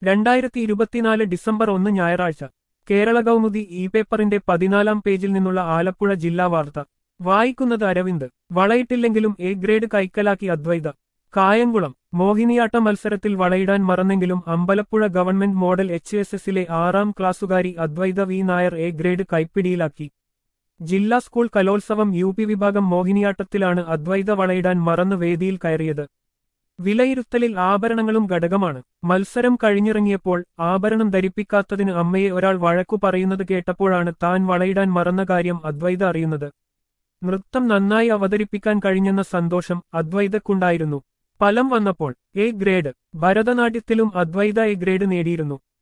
രണ്ടായിരത്തി ഇരുപത്തിനാല് ഡിസംബർ ഒന്ന് ഞായറാഴ്ച കേരള കൗമുദി ഇ പേപ്പറിന്റെ പതിനാലാം പേജിൽ നിന്നുള്ള ആലപ്പുഴ ജില്ലാ വാർത്ത വായിക്കുന്നത് അരവിന്ദ് വളയിട്ടില്ലെങ്കിലും എ ഗ്രേഡ് കൈക്കലാക്കി അദ്വൈത കായംകുളം മോഹിനിയാട്ട മത്സരത്തിൽ വളയിടാൻ മറന്നെങ്കിലും Ambalappuzha government model H S എസിലെ ആറാം ക്ലാസ്സുകാരി Advaitha V Nair A grade കൈപ്പിടിയിലാക്കി ജില്ലാ സ്കൂൾ കലോത്സവം യു പി വിഭാഗം മോഹിനിയാട്ടത്തിലാണ് അദ്വൈത വളയിടാൻ മറന്ന് വേദിയിൽ കയറിയത് വിലയിരുത്തലിൽ ആഭരണങ്ങളും ഘടകമാണ് മത്സരം കഴിഞ്ഞിറങ്ങിയപ്പോൾ ആഭരണം ധരിപ്പിക്കാത്തതിന് അമ്മയെ ഒരാൾ വഴക്കു പറയുന്നത് കേട്ടപ്പോഴാണ് താൻ വളയിടാൻ മറന്ന കാര്യം അദ്വൈത അറിയുന്നത് നൃത്തം നന്നായി അവതരിപ്പിക്കാൻ കഴിഞ്ഞെന്ന സന്തോഷം അദ്വൈതക്കുണ്ടായിരുന്നു ഫലം വന്നപ്പോൾ എ ഗ്രേഡ് ഭരതനാട്യത്തിലും അദ്വൈത എ ഗ്രേഡ് നേടിയിരുന്നു